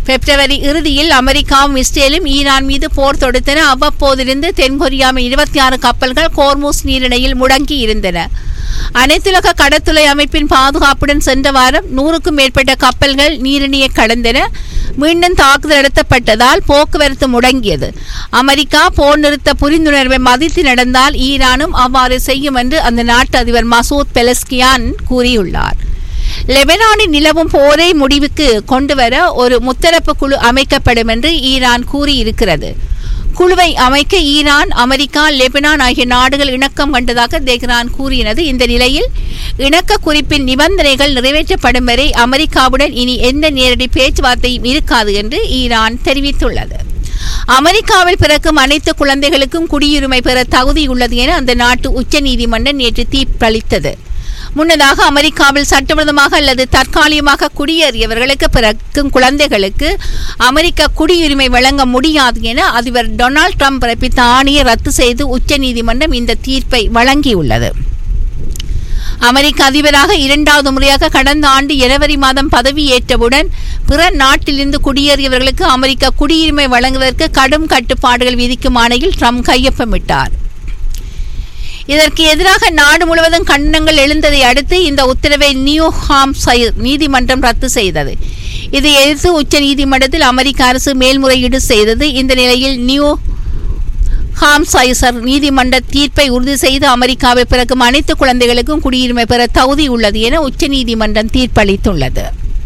பிப்ரவரி இறுதியில் அமெரிக்காவும் இஸ்ரேலும் ஈரான் மீது போர் தொடுத்தன அவ்வப்போதிருந்து தென்கொரியாவின் இருபத்தி ஆறு கப்பல்கள் கோர்மூஸ் நீரிணையில் முடங்கி இருந்தன அனைத்துலக கடத்துறை அமைப்பின் பாதுகாப்புடன் சென்ற வாரம் நூறுக்கும் மேற்பட்ட கப்பல்கள் நீரிணையை கடந்தன மீண்டும் தாக்குதல் நடத்தப்பட்டதால் போக்குவரத்து முடங்கியது அமெரிக்கா போர் நிறுத்த புரிந்துணர்வை மதித்து நடந்தால் ஈரானும் அவ்வாறு செய்யும் என்று அந்த நாட்டு அதிபர் மசூத் பெலஸ்கியான் கூறியுள்ளார் லெபனானில் நிலவும் போரை முடிவுக்கு கொண்டுவர ஒரு முத்தரப்பு குழு அமைக்கப்படும் என்று ஈரான் கூறியிருக்கிறது குழுவை அமைக்க ஈரான் அமெரிக்கா லெபனான் ஆகிய நாடுகள் இணக்கம் கண்டதாக தெஹ்ரான் கூறியது இந்த நிலையில் இணக்க குறிப்பின் நிபந்தனைகள் நிறைவேற்றப்படும் வரை அமெரிக்காவுடன் இனி எந்த நேரடி பேச்சுவார்த்தையும் இருக்காது என்று ஈரான் தெரிவித்துள்ளது அமெரிக்காவில் பிறக்கும் அனைத்து குழந்தைகளுக்கும் குடியுரிமை பெற தகுதியுள்ளது என அந்த நாட்டு உச்சநீதிமன்றம் நேற்று தீர்ப்பளித்தது முன்னதாக அமெரிக்காவில் சட்டவிரோதமாக அல்லது தற்காலிகமாக குடியேறியவர்களுக்கு பிறக்கும் குழந்தைகளுக்கு அமெரிக்க குடியுரிமை வழங்க முடியாது என அதிபர் டொனால்ட் ட்ரம்ப் பிறப்பித்த ஆணையை ரத்து செய்து உச்சநீதிமன்றம் இந்த தீர்ப்பை வழங்கியுள்ளது அமெரிக்க அதிபராக இரண்டாவது முறையாக கடந்த ஆண்டு ஜனவரி மாதம் பதவியேற்றவுடன் பிற நாட்டிலிருந்து குடியேறியவர்களுக்கு அமெரிக்க குடியுரிமை வழங்குவதற்கு கடும் கட்டுப்பாடுகள் விதிக்கும் ஆணையில் ட்ரம்ப் கையொப்பமிட்டார் இதற்கு எதிராக நாடு முழுவதும் கண்டனங்கள் எழுந்ததை அடுத்து இந்த உத்தரவை நியூ ஹாம்சைர் நீதிமன்றம் ரத்து செய்தது இதை எதிர்த்து உச்ச நீதிமன்றத்தில் அமெரிக்க அரசு மேல்முறையீடு செய்தது இந்த நிலையில் நியூ ஹாம்சைசர் நீதிமன்ற தீர்ப்பை உறுதி செய்து அமெரிக்காவில் பிறக்கும் அனைத்து குழந்தைகளுக்கும் குடியுரிமை பெற தகுதி உள்ளது என உச்சநீதிமன்றம் தீர்ப்பளித்துள்ளது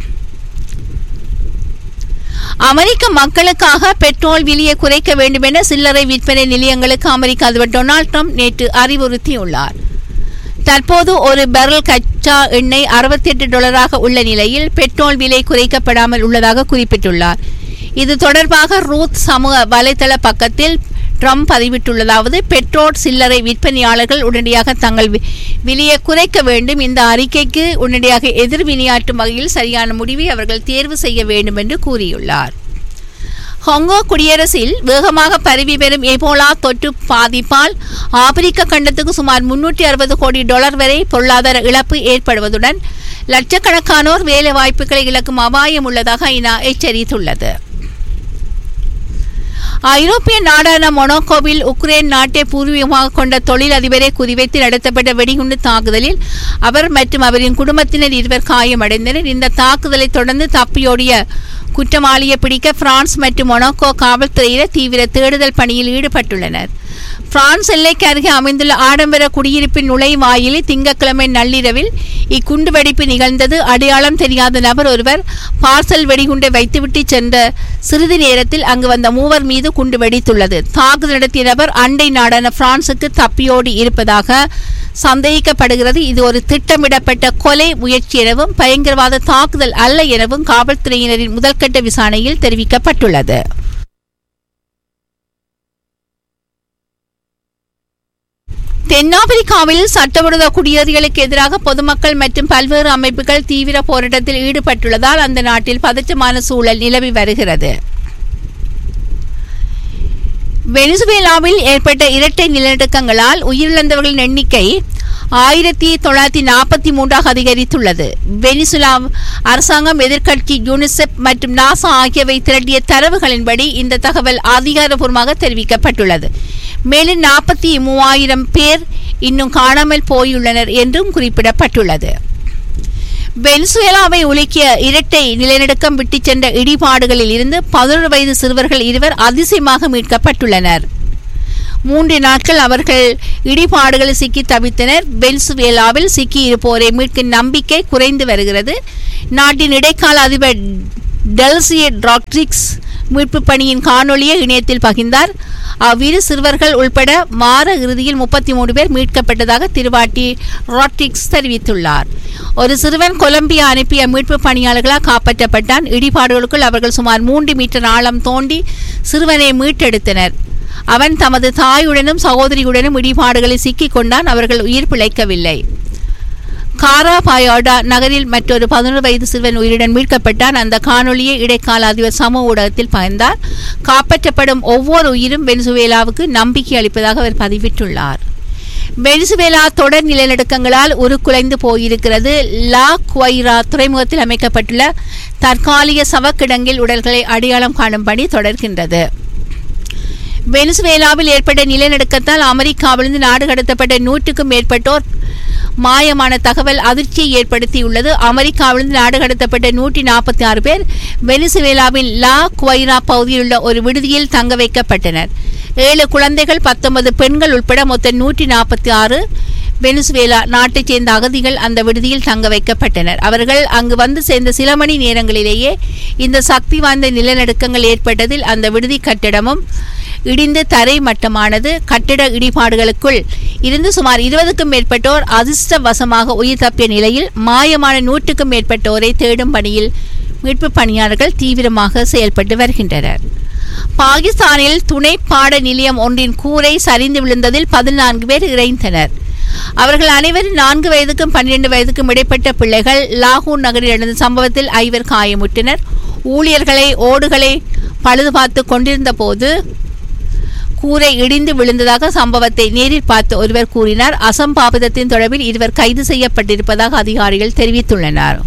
அமெரிக்க மக்களுக்காக பெட்ரோல் விலையை குறைக்க வேண்டும் என சில்லறை விற்பனை நிலையங்களுக்கு அமெரிக்க அதிபர் டொனால்ட் ட்ரம்ப் நேற்று அறிவுறுத்தியுள்ளார் தற்போது ஒரு பெரல் கச்சா எண்ணெய் அறுபத்தி எட்டு டாலராக உள்ள நிலையில் பெட்ரோல் விலை குறைக்கப்படாமல் உள்ளதாக குறிப்பிட்டுள்ளார் இது தொடர்பாக ரூத் சமூக வலைதள பக்கத்தில் ட்ரம்ப் பதிவிட்டுள்ளதாவது பெட்ரோல் சில்லறை விற்பனையாளர்கள் உடனடியாக தங்கள் வி- விலையை குறைக்க வேண்டும் இந்த அறிக்கைக்கு உடனடியாக எதிர்வினையாற்றும் வகையில் சரியான முடிவை அவர்கள் தேர்வு செய்ய வேண்டும் என்று கூறியுள்ளார் ஹொங்கோ குடியரசில் வேகமாக பரவி வரும் எபோலா தொற்று பாதிப்பால் ஆப்பிரிக்க கண்டத்துக்கு சுமார் முன்னூற்றி அறுபது கோடி டாலர் வரை பொருளாதார இழப்பு ஏற்படுவதுடன் லட்சக்கணக்கானோர் வேலை வாய்ப்புகளை இழக்கும் அபாயம் உள்ளதாக ஐநா எச்சரித்துள்ளது ஐரோப்பிய நாடான மொனாக்கோவில் உக்ரைன் நாட்டை பூர்வீகமாக கொண்ட தொழில் அதிபரை குறிவைத்து நடத்தப்பட்ட வெடிகுண்டு தாக்குதலில் அவர் மற்றும் அவரின் குடும்பத்தினர் இருவர் காயமடைந்தனர் இந்த தாக்குதலை தொடர்ந்து தப்பியோடிய குற்றவாளியை பிடிக்க பிரான்ஸ் மற்றும் மொனாக்கோ காவல்துறையினர் தீவிர தேடுதல் பணியில் ஈடுபட்டுள்ளனர் பிரான்ஸ் எல்லைக்கு அருகே அமைந்துள்ள ஆடம்பர குடியிருப்பின் நுழைவாயிலில் திங்கட்கிழமை நள்ளிரவில் இக்குண்டு வெடிப்பு நிகழ்ந்தது அடையாளம் தெரியாத நபர் ஒருவர் பார்சல் வெடிகுண்டை வைத்துவிட்டு சென்ற சிறிது நேரத்தில் அங்கு வந்த மூவர் மீது குண்டு வெடித்துள்ளது தாக்குதல் நடத்திய நபர் அண்டை நாடான பிரான்சுக்கு தப்பியோடி இருப்பதாக சந்தேகிக்கப்படுகிறது இது ஒரு திட்டமிடப்பட்ட கொலை முயற்சி எனவும் பயங்கரவாத தாக்குதல் அல்ல எனவும் காவல்துறையினரின் முதல்கட்ட விசாரணையில் தெரிவிக்கப்பட்டுள்ளது தென்னாப்பிரிக்காவில் சட்டவிரோத குடியேறிகளுக்கு எதிராக பொதுமக்கள் மற்றும் பல்வேறு அமைப்புகள் தீவிர போராட்டத்தில் ஈடுபட்டுள்ளதால் அந்த நாட்டில் பதற்றமான சூழல் நிலவி வருகிறது வெனிசுவேலாவில் ஏற்பட்ட இரட்டை நிலநடுக்கங்களால் உயிரிழந்தவர்களின் எண்ணிக்கை ஆயிரத்தி தொள்ளாயிரத்தி நாற்பத்தி மூன்றாக அதிகரித்துள்ளது வெனிசுலா அரசாங்கம் எதிர்க்கட்சி யூனிசெப் மற்றும் நாசா ஆகியவை திரட்டிய தரவுகளின்படி இந்த தகவல் அதிகாரப்பூர்வமாக தெரிவிக்கப்பட்டுள்ளது மேலும் நாற்பத்தி மூவாயிரம் பேர் இன்னும் காணாமல் போயுள்ளனர் என்றும் குறிப்பிடப்பட்டுள்ளது வெனிசுவேலாவை உலுக்கிய இரட்டை நிலநடுக்கம் விட்டுச் சென்ற இடிபாடுகளில் இருந்து பதினொரு வயது சிறுவர்கள் இருவர் அதிசயமாக மீட்கப்பட்டுள்ளனர் மூன்று நாட்கள் அவர்கள் இடிபாடுகளில் சிக்கி தவித்தனர் வெனிசுவேலாவில் சிக்கி இருப்போரை மீட்கும் நம்பிக்கை குறைந்து வருகிறது நாட்டின் இடைக்கால அதிபர் டெல்சியே ட்ராக்ட்ரிக்ஸ் மீட்பு பணியின் காணொளியை இணையத்தில் பகிர்ந்தார் அவ்விரு சிறுவர்கள் உள்பட வார இறுதியில் முப்பத்தி மூணு பேர் மீட்கப்பட்டதாக திருவாட்டி ராட்ரிக்ஸ் தெரிவித்துள்ளார் ஒரு சிறுவன் கொலம்பியா அனுப்பிய மீட்பு பணியாளர்களால் காப்பாற்றப்பட்டான் இடிபாடுகளுக்குள் அவர்கள் சுமார் மூன்று மீட்டர் ஆழம் தோண்டி சிறுவனை மீட்டெடுத்தனர் அவன் தமது தாயுடனும் சகோதரியுடனும் இடிபாடுகளில் சிக்கிக் கொண்டான் அவர்கள் உயிர் பிழைக்கவில்லை காராபாயோடா நகரில் மற்றொரு பதினொரு வயது சிறுவன் உயிருடன் மீட்கப்பட்டான் அந்த காணொளியை இடைக்கால அதிபர் சமூக ஊடகத்தில் பகிர்ந்தார் காப்பாற்றப்படும் ஒவ்வொரு உயிரும் வெனிசுவேலாவுக்கு நம்பிக்கை அளிப்பதாக அவர் பதிவிட்டுள்ளார் வெனிசுவேலா தொடர் நிலநடுக்கங்களால் உருக்குலைந்து போயிருக்கிறது லா குவைரா துறைமுகத்தில் அமைக்கப்பட்டுள்ள தற்காலிக சவக்கிடங்கில் உடல்களை அடையாளம் காணும் பணி தொடர்கின்றது வெனிசுவேலாவில் ஏற்பட்ட நிலநடுக்கத்தால் அமெரிக்காவிலிருந்து நாடு கடத்தப்பட்ட நூற்றுக்கும் மேற்பட்டோர் மாயமான தகவல் அதிர்ச்சியை ஏற்படுத்தியுள்ளது அமெரிக்காவிலிருந்து நாடு கடத்தப்பட்ட நூற்றி நாற்பத்தி ஆறு பேர் வெனிசுவேலாவின் லா குவைரா பகுதியில் உள்ள ஒரு விடுதியில் தங்க வைக்கப்பட்டனர் ஏழு குழந்தைகள் பத்தொன்பது பெண்கள் உட்பட மொத்தம் நூற்றி நாற்பத்தி ஆறு வெனிசுவேலா நாட்டைச் சேர்ந்த அகதிகள் அந்த விடுதியில் தங்க வைக்கப்பட்டனர் அவர்கள் அங்கு வந்து சேர்ந்த சில மணி நேரங்களிலேயே இந்த சக்தி வாய்ந்த நிலநடுக்கங்கள் ஏற்பட்டதில் அந்த விடுதி கட்டிடமும் இடிந்து தரை மட்டமானது கட்டிட இடிபாடுகளுக்குள் இருந்து சுமார் இருபதுக்கும் மேற்பட்டோர் அதிர்ஷ்டவசமாக உயிர் தப்பிய நிலையில் மாயமான நூற்றுக்கும் மேற்பட்டோரை தேடும் பணியில் மீட்பு பணியாளர்கள் தீவிரமாக செயல்பட்டு வருகின்றனர் பாகிஸ்தானில் துணை பாட நிலையம் ஒன்றின் கூரை சரிந்து விழுந்ததில் பதினான்கு பேர் இறைந்தனர் அவர்கள் அனைவரும் நான்கு வயதுக்கும் பன்னிரண்டு வயதுக்கும் இடைப்பட்ட பிள்ளைகள் லாகூர் நகரில் நடந்த சம்பவத்தில் ஐவர் காயமுற்றனர் ஊழியர்களை ஓடுகளை பழுது பார்த்து கொண்டிருந்த போது கூரை இடிந்து விழுந்ததாக சம்பவத்தை நேரில் பார்த்த ஒருவர் கூறினார் அசம்பாவிதத்தின் தொடர்பில் இருவர் கைது செய்யப்பட்டிருப்பதாக அதிகாரிகள் தெரிவித்துள்ளனர்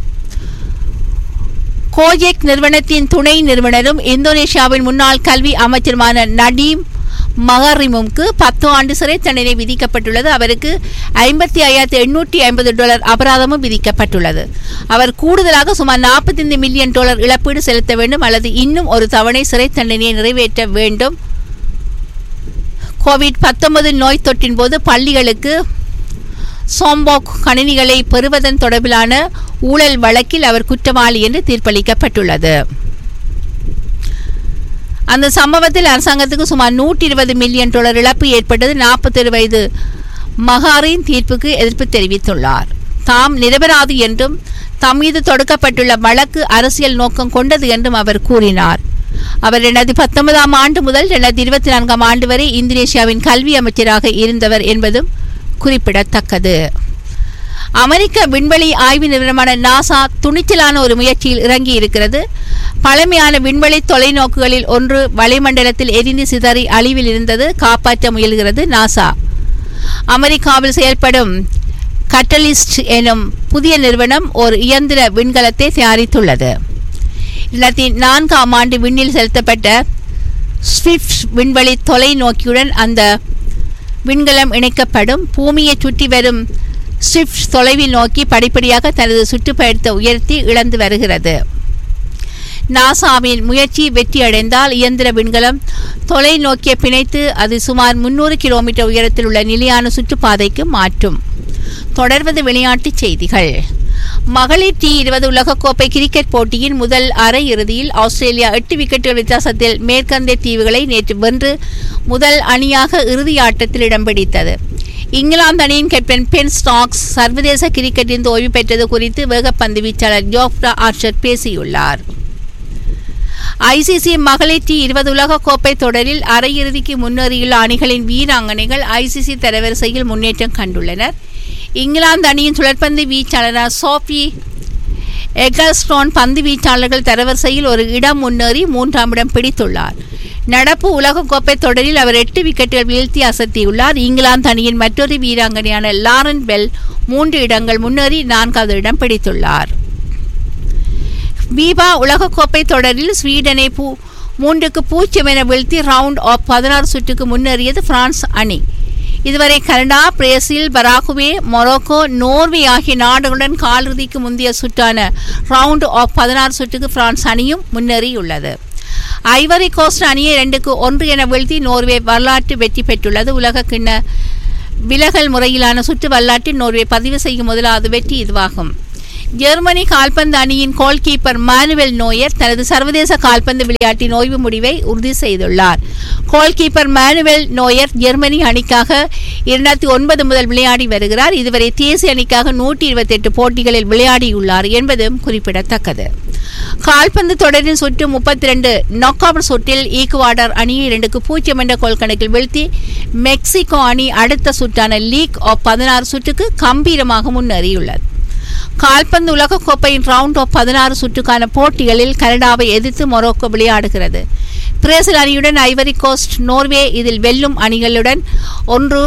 கோஜெக் நிறுவனத்தின் துணை நிறுவனரும் இந்தோனேஷியாவின் முன்னாள் கல்வி அமைச்சருமான நடீம் மகரிமுக்கு பத்து ஆண்டு சிறை தண்டனை விதிக்கப்பட்டுள்ளது அவருக்கு ஐம்பத்தி ஐயாயிரத்தி எண்ணூற்றி ஐம்பது டாலர் அபராதமும் விதிக்கப்பட்டுள்ளது அவர் கூடுதலாக சுமார் நாற்பத்தைந்து மில்லியன் டாலர் இழப்பீடு செலுத்த வேண்டும் அல்லது இன்னும் ஒரு தவணை சிறை தண்டனையை நிறைவேற்ற வேண்டும் கோவிட் பத்தொன்பது நோய் தொற்றின் போது பள்ளிகளுக்கு சோம்போக் கணினிகளை பெறுவதன் தொடர்பிலான ஊழல் வழக்கில் அவர் குற்றவாளி என்று தீர்ப்பளிக்கப்பட்டுள்ளது அந்த சம்பவத்தில் அரசாங்கத்துக்கு சுமார் நூற்றி இருபது மில்லியன் டாலர் இழப்பு ஏற்பட்டது நாற்பத்தொரு வயது மகாரின் தீர்ப்புக்கு எதிர்ப்பு தெரிவித்துள்ளார் தாம் நிரபராதி என்றும் தம் மீது தொடுக்கப்பட்டுள்ள வழக்கு அரசியல் நோக்கம் கொண்டது என்றும் அவர் கூறினார் அவர் இரண்டாயிரத்தி பத்தொன்பதாம் ஆண்டு முதல் இரண்டாயிரத்தி இருபத்தி நான்காம் ஆண்டு வரை இந்தோனேஷியாவின் கல்வி அமைச்சராக இருந்தவர் என்பதும் குறிப்பிடத்தக்கது அமெரிக்க விண்வெளி ஆய்வு நிறுவனமான நாசா துணிச்சலான ஒரு முயற்சியில் இறங்கி இருக்கிறது பழமையான விண்வெளி தொலைநோக்குகளில் ஒன்று வளிமண்டலத்தில் எரிந்து சிதறி அழிவில் இருந்தது காப்பாற்ற முயல்கிறது நாசா அமெரிக்காவில் செயல்படும் கட்டலிஸ்ட் எனும் புதிய நிறுவனம் ஒரு இயந்திர விண்கலத்தை தயாரித்துள்ளது இரண்டாயிரத்தி நான்காம் ஆண்டு விண்ணில் செலுத்தப்பட்ட ஸ்விஃப்ட் விண்வெளி தொலைநோக்கியுடன் அந்த விண்கலம் இணைக்கப்படும் பூமியை சுற்றி வரும் ஸ்விஃப்ட் தொலைவில் நோக்கி படிப்படியாக தனது சுற்றுப்பயணத்தை உயர்த்தி இழந்து வருகிறது நாசாவின் முயற்சி வெற்றியடைந்தால் இயந்திர விண்கலம் தொலைநோக்கிய பிணைத்து அது சுமார் முன்னூறு கிலோமீட்டர் உயரத்தில் உள்ள நிலையான சுற்றுப்பாதைக்கு மாற்றும் தொடர்வது விளையாட்டுச் செய்திகள் மகளிர் டி இருபது உலகக்கோப்பை கிரிக்கெட் போட்டியின் முதல் அரை இறுதியில் ஆஸ்திரேலியா எட்டு விக்கெட்டுகள் வித்தியாசத்தில் மேற்கந்திய தீவுகளை நேற்று வென்று முதல் அணியாக இறுதி ஆட்டத்தில் இடம் பிடித்தது இங்கிலாந்து அணியின் கேப்டன் பென் ஸ்டாக்ஸ் சர்வதேச கிரிக்கெட்டில் ஓய்வு பெற்றது குறித்து வேகப்பந்து வீச்சாளர் ஜோஃப்ரா ஆர்ச்சர் பேசியுள்ளார் ஐசிசி மகளிர் டி இருபது உலக கோப்பை தொடரில் அரையிறுதிக்கு முன்னேறியுள்ள அணிகளின் வீராங்கனைகள் ஐசிசி தரவரிசையில் முன்னேற்றம் கண்டுள்ளனர் இங்கிலாந்து அணியின் சுழற்பந்து வீச்சாளரான சோஃபி எகல்ஸ்டோன் பந்து வீச்சாளர்கள் தரவரிசையில் ஒரு இடம் முன்னேறி மூன்றாம் இடம் பிடித்துள்ளார் நடப்பு உலகக்கோப்பை தொடரில் அவர் எட்டு விக்கெட்டுகள் வீழ்த்தி அசத்தியுள்ளார் இங்கிலாந்து அணியின் மற்றொரு வீராங்கனையான லாரன் பெல் மூன்று இடங்கள் முன்னேறி நான்காவது இடம் பிடித்துள்ளார் பீபா உலகக்கோப்பை தொடரில் ஸ்வீடனை பூ மூன்றுக்கு பூஜ்ஜியம் என வீழ்த்தி ரவுண்ட் ஆஃப் பதினாறு சுற்றுக்கு முன்னேறியது பிரான்ஸ் அணி இதுவரை Canada Brazil Paraguay Morocco Norway ஆகிய நாடுகளுடன் காலிறுதிக்கு முந்தைய சுற்றான ரவுண்ட் ஆஃப் பதினாறு சுற்றுக்கு பிரான்ஸ் அணியும் முன்னேறியுள்ளது ஐவரி கோஸ்ட் அணியை இரண்டுக்கு ஒன்று என வீழ்த்தி நோர்வே வரலாற்று வெற்றி பெற்றுள்ளது உலக கிண்ண விலகல் முறையிலான சுற்று வரலாற்றில் நோர்வே பதிவு செய்யும் முதலாவது வெற்றி இதுவாகும் ஜெர்மனி கால்பந்து அணியின் கோல் கீப்பர் மானுவல் நோயர் தனது சர்வதேச கால்பந்து விளையாட்டின் ஓய்வு முடிவை உறுதி செய்துள்ளார் goalkeeper Manuel Neuer Germany அணிக்காக இரண்டாயிரத்தி ஒன்பது முதல் விளையாடி வருகிறார் இதுவரை தேசிய அணிக்காக நூற்றி இருபத்தி எட்டு போட்டிகளில் விளையாடியுள்ளார் என்பதும் குறிப்பிடத்தக்கது கால்பந்து தொடரின் சுற்று முப்பத்தி ரெண்டு நாக் அவுட் சுற்றில் ஈக்குவாடர் அணியை இரண்டுக்கு பூஜ்ஜியம் என்ற கோல் கணக்கில் வீழ்த்தி மெக்சிகோ அணி அடுத்த சுற்றான லீக் ஆஃப் பதினாறு சுற்றுக்கு கம்பீரமாக முன்னேறியுள்ளது கால்பந்து உலகக்கோப்பையின் ரவுண்ட் ஆஃப் பதினாறு சுற்றுக்கான போட்டிகளில் கனடாவை எதிர்த்து மொரோக்கோ விளையாடுகிறது பிரேசில் அணியுடன் ஐவரி கோஸ்ட் நோர்வே இதில் வெல்லும் அணிகளுடன் ஒன்று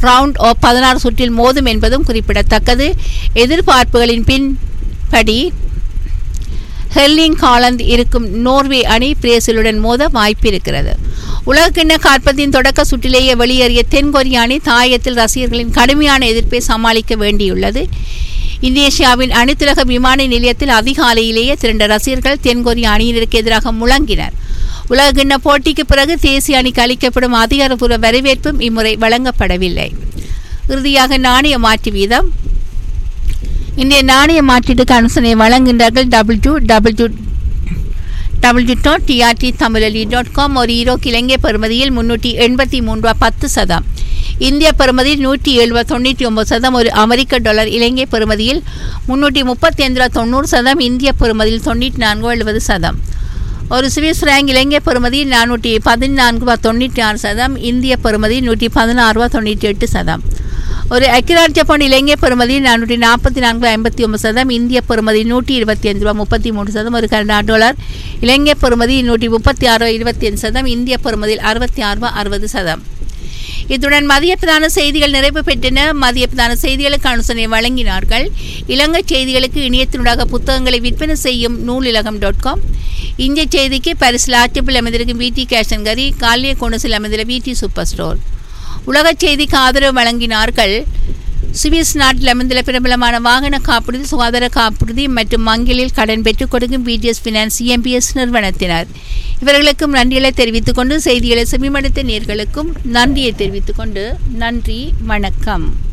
ரவுண்ட் ஆஃப் பதினாறு சுற்றில் மோதும் என்பதும் குறிப்பிடத்தக்கது எதிர்பார்ப்புகளின் பின்படி ஹெர்லிங் காலந்த் இருக்கும் நோர்வே அணி பிரேசிலுடன் மோத வாய்ப்பிருக்கிறது உலகக்கிண்ண காற்பத்தின் தொடக்க சுற்றிலேயே வெளியேறிய தென்கொரிய அணி தாயத்தில் ரசிகர்களின் கடுமையான எதிர்ப்பை சமாளிக்க வேண்டியுள்ளது இந்தோனேஷியாவின் அனைத்துலக விமான நிலையத்தில் அதிகாலையிலேயே திரண்ட ரசிகர்கள் தென்கொரிய அணியினருக்கு எதிராக முழங்கினர் உலகக்கிண்ண போட்டிக்கு பிறகு தேசிய அணிக்கு அளிக்கப்படும் அதிகாரப்பூர்வ வரவேற்பும் இம்முறை வழங்கப்படவில்லை இறுதியாக நாணய மாற்று வீதம் இந்திய நாணய மாற்றீட்டுக்கு அனுசரணை வழங்குகின்றார்கள் double two double two double two dot TRT தமிழலி டாட் காம் ஒரு ஈரோக்கு இலங்கை பெறுமதியில் முன்னூற்றி எண்பத்தி மூன்று ரூபா பத்து சதம் இந்திய பெறுமதியில் நூற்றி எழுபது தொண்ணூற்றி ஒன்பது சதம் ஒரு அமெரிக்க டாலர் இலங்கை பெறுமதியில் முன்னூற்றி முப்பத்தி ஐந்து ரூபா தொண்ணூறு சதம் இந்திய பெறுமதியில் தொண்ணூற்றி நான்கு எழுபது சதம் ஒரு சுவிஸ் ரேங்க் இலங்கை பெறுமதியில் நானூற்றி பதினான்கு ரூபா தொண்ணூற்றி ஆறு சதம் இந்திய பெறுமதியில் நூற்றி பதினாறு ரூபா தொண்ணூற்றி எட்டு சதம் ஒரு ஐக்கியராட்ச பவுண்ட் இலங்கை பெறுமதியில் நானூற்றி நாற்பத்தி நான்கு ஐம்பத்தி ஒன்பது சதம் இந்திய பெறுமதி நூற்றி இருபத்தி அஞ்சு ரூபா முப்பத்தி மூணு சதம் ஒரு கனடா டாலர் இலங்கை பெறுமதி நூற்றி முப்பத்தி ஆறு ரூபா இருபத்தி அஞ்சு சதம் இந்திய பெறுமதியில் அறுபத்தி ஆறு ரூபா அறுபது சதம் இத்துடன் மதிய பிரதான செய்திகள் நிறைவு பெற்றன மதிய பிரதான செய்திகளுக்கு அனுசரணை வழங்கினார்கள் இலங்கை செய்திகளுக்கு இணையத்தினூடாக புத்தகங்களை விற்பனை செய்யும் நூலிலகம் டாட் காம் இந்திய செய்திக்கு பரிசில் ஆட்சிப்பில் அமைந்திருக்கும் விடி கேஷன் கரி காலிய கொணுசில் அமைந்துள்ள விடி சூப்பர் ஸ்டோர் உலகச் செய்திக்கு ஆதரவு வழங்கினார்கள் சுவிஸ் நாட்டில் அமைந்துள்ள பிரபலமான வாகன காப்புறுதி சுகாதார காப்புறுதி மற்றும் வங்கிகளில் கடன் பெற்றுக் கொடுக்கும் பிடிஎஸ் பினான்ஸ் இஎம்பிஎஸ் நிறுவனத்தினர் இவர்களுக்கும் நன்றிகளை தெரிவித்துக் கொண்டு செய்திகளை செவிமடுத்த நேர்களுக்கும் நன்றியை தெரிவித்துக் கொண்டு நன்றி வணக்கம்